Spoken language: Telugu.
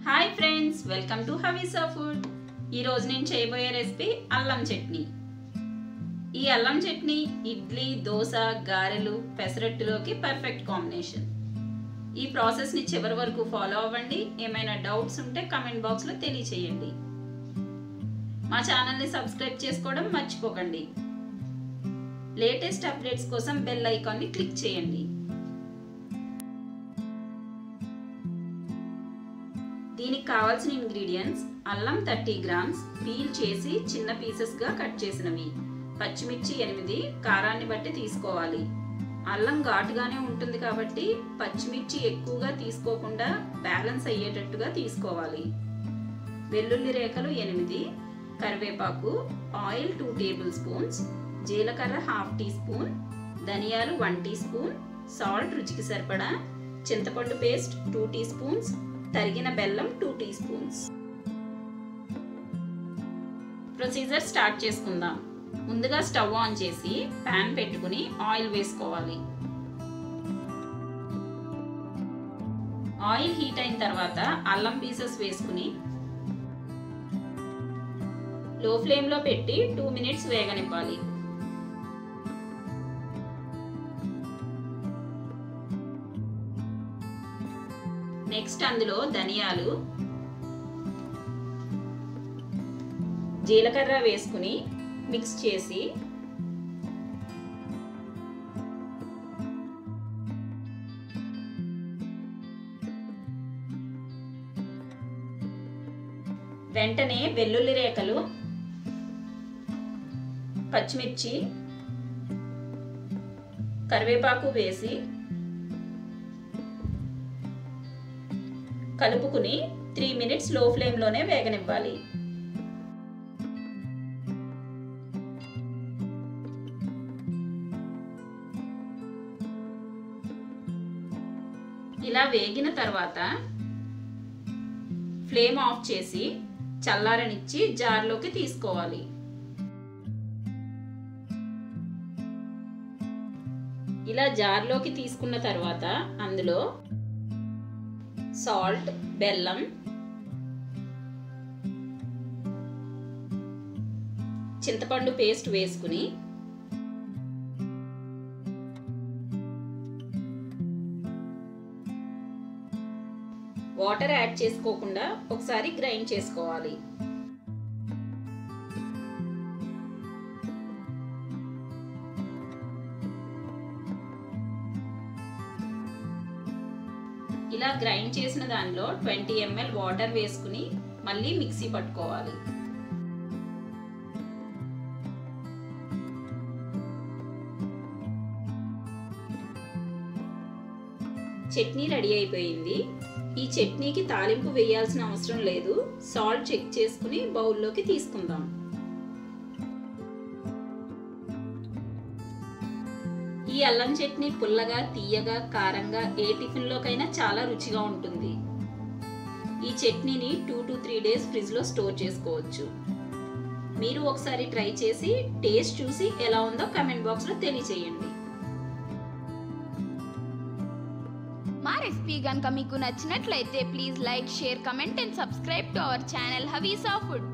hi friends welcome to Havisa food ఈరోజు నేను చేయబోయే రెసిపీ అల్లం చట్నీ ఈ అల్లం చట్నీ ఇడ్లీ దోశ గారెలు పెసరట్టులోకి పర్ఫెక్ట్ కాంబినేషన్ ఈ ప్రాసెస్ని చివరి వరకు ఫాలో అవ్వండి ఏమైనా డౌట్స్ ఉంటే కమెంట్ బాక్స్లో తెలియచేయండి మా ఛానల్ని సబ్స్క్రైబ్ చేసుకోవడం మర్చిపోకండి లేటెస్ట్ అప్డేట్స్ కోసం బెల్ ఐకాన్ని క్లిక్ చేయండి దీనికి కావాల్సిన ఇంగ్రీడియంట్స్ అల్లం థర్టీ గ్రామ్స్ పీల్ చేసి చిన్న పీసెస్గా కట్ చేసినవి పచ్చిమిర్చి ఎనిమిది కారాన్ని బట్టి తీసుకోవాలి అల్లం ఘాటుగానే ఉంటుంది కాబట్టి పచ్చిమిర్చి ఎక్కువగా తీసుకోకుండా బ్యాలెన్స్ అయ్యేటట్టుగా తీసుకోవాలి వెల్లుల్లి రేఖలు ఎనిమిది కరివేపాకు ఆయిల్ టూ టేబుల్ స్పూన్స్ జీలకర్ర హాఫ్ టీ స్పూన్ ధనియాలు వన్ టీ స్పూన్ సాల్ట్ రుచికి సరిపడా చింతపండు పేస్ట్ టూ టీ స్పూన్స్ తరిగిన బెల్లం two teaspoons procedure start చేసుకుందాం ముందుగా స్టవ్ ఆన్ చేసి ప్యాన్ పెట్టుకుని ఆయిల్ వేసుకోవాలి ఆయిల్ హీట్ అయిన తర్వాత అల్లం పీసెస్ వేసుకుని లో ఫ్లేమ్లో పెట్టి టూ మినిట్స్ వేగనివ్వాలి నెక్స్ట్ అందులో ధనియాలు జీలకర్ర వేసుకుని మిక్స్ చేసి వెంటనే వెల్లుల్లి రేఖలు పచ్చిమిర్చి కరివేపాకు వేసి కలుపుకుని త్రీ మినిట్స్ లో ఫ్లేమ్లోనే వేగనివ్వాలి ఇలా వేగిన తర్వాత ఫ్లేమ్ ఆఫ్ చేసి చల్లారనిచ్చి జార్లోకి తీసుకోవాలి ఇలా జార్లోకి తీసుకున్న తర్వాత అందులో సాల్ట్ బెల్లం చింతపండు పేస్ట్ వేసుకుని వాటర్ యాడ్ చేసుకోకుండా ఒకసారి గ్రైండ్ చేసుకోవాలి ఇలా గ్రైండ్ చేసిన దానిలో ట్వంటీ ఎంఎల్ వాటర్ వేసుకుని మళ్ళీ మిక్సీ పట్టుకోవాలి చట్నీ రెడీ అయిపోయింది ఈ చట్నీకి తాలింపు వేయాల్సిన అవసరం లేదు సాల్ట్ చెక్ చేసుకుని బౌల్లోకి తీసుకుందాం ఈ అల్లం చట్నీ పుల్లగా తీయగా కారంగా ఏ టిఫిన్లోకైనా చాలా రుచిగా ఉంటుంది ఈ చట్నీని టూ టు త్రీ డేస్ ఫ్రిడ్జ్లో స్టోర్ చేసుకోవచ్చు మీరు ఒకసారి ట్రై చేసి టేస్ట్ చూసి ఎలా ఉందో కమెంట్ బాక్స్లో తెలియచేయండి మా రెసిపీ కనుక మీకు నచ్చినట్లయితే please like share comment and subscribe to our channel Havisa food